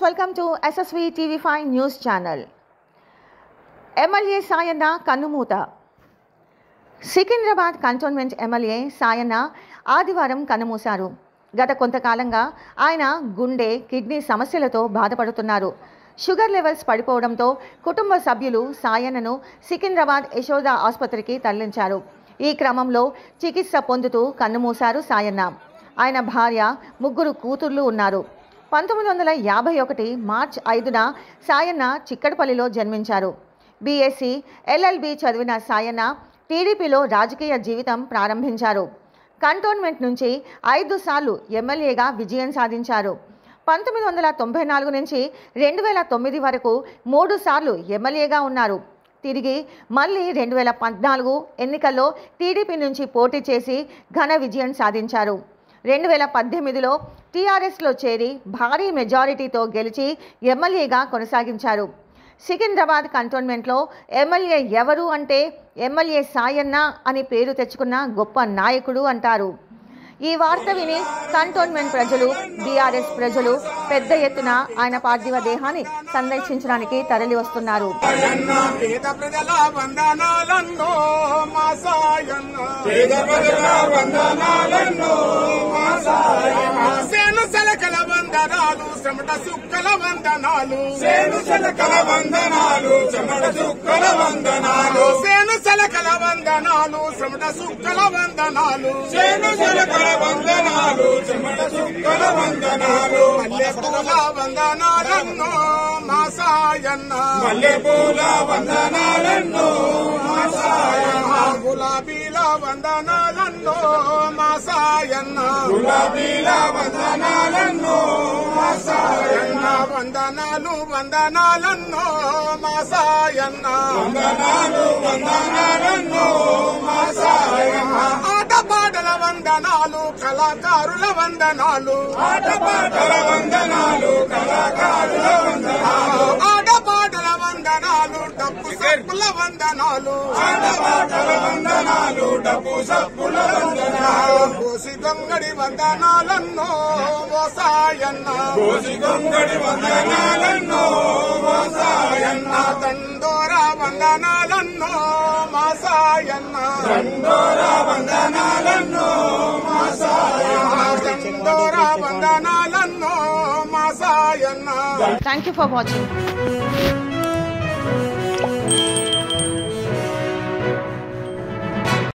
welcome to SSV TV five news channel MLA Sayanna కన్నుమూత Secunderabad cantonment MLA Sayanna ఆదివారం కన్నుమూశారు గత కొంతకాలంగా ఆయన గుండె కిడ్నీ సమస్యలతో బాధపడుతున్నారు షుగర్ లెవెల్స్ పడిపోవడంతో కుటుంబ సభ్యులు సాయన్నను సికింద్రాబాద్ యశోద ఆసుపత్రికి తరలించారు ఈ క్రమంలో చికిత్స పొందుతూ కన్నుమూశారు సాయన్న ఆయన భార్య ముగ్గురు కూతుర్లు ఉన్నారు పంతొమ్మిది వందల యాభై ఒకటి మార్చ్ ఐదున సాయన్న చిక్కడపల్లిలో జన్మించారు బీఎస్సీ ఎల్ఎల్బి చదివిన సాయన్న టీడీపీలో రాజకీయ జీవితం ప్రారంభించారు కంటోన్మెంట్ నుంచి ఐదు సార్లు ఎమ్మెల్యేగా విజయం సాధించారు పంతొమ్మిది వందల తొంభై నాలుగు నుంచి రెండు వేల తొమ్మిది వరకు మూడు సార్లు ఎమ్మెల్యేగా ఉన్నారు తిరిగి మళ్ళీ రెండు వేల పద్నాలుగు ఎన్నికల్లో టీడీపీ నుంచి పోటీ చేసి ఘన విజయం సాధించారు రెండు వేల పద్దెనిమిదిలో టీఆర్ఎస్లో చేరి భారీ మెజారిటీతో గెలిచి ఎమ్మెల్యేగా కొనసాగించారు సికింద్రాబాద్ కంటోన్మెంట్లో ఎమ్మెల్యే ఎవరు అంటే ఎమ్మెల్యే సాయన్న అని పేరు తెచ్చుకున్న గొప్ప నాయకుడు అంటారు ఈ వార్త విని కంటోన్మెంట్ ప్రజలు బీఆర్ఎస్ ప్రజలు పెద్ద ఎత్తున ఆయన పార్థివ దేహాన్ని సందర్శించడానికి తరలి వస్తున్నారు పేద ప్రజల వందనాలన్నో మా సాయన్న పేద ప్రజల వందనాలన్నో మా సాయన్న సేను సలకల వందనాలు శ్రమట సుక్కల వందనాలు సేను శలకల వందనాలు చెమట చుక్కల వందనాలు సేను సలకల వందనాలు శ్రమట సుక్కల వందనాలు సేను శలకల వందనాలు చెమట చుక్కల వందనాలు మల్లె పూల వందనాలన్నో మా సాయన్న మల్లెపూల వందనాలన్నో మా సాయన్న గులాబీల వందనాలన్నో మా సాయన్న గులాబీల వందనాలన్నో మా సాయన్న వందనాలు వందనాలన్నో మా సాయన్న వందనాలు వందనాలన్నో మా సాయన్న ఆటపాటల వందనాలు కళాకారుల వందనాలు ఆటపాటల వందనాలు కళాకారుల వందనాలు ఆటపాటల వందనాలు డబ్బు సప్పుల వందనాలు ఆటపాటల వందనాలు డబ్బు సప్పుల వందనాలు కోసి గొంగడి వందనాలన్నో ఓ సాయన్న కోసి గొంగడి వందనాలన్నో మా సాయన్న దండోర వందనాలన్నో మా సాయన్న దండోర వందనాలన్నో మా సాయన్న దండోర వందనాలన్నో మా Sayanna thank you for watching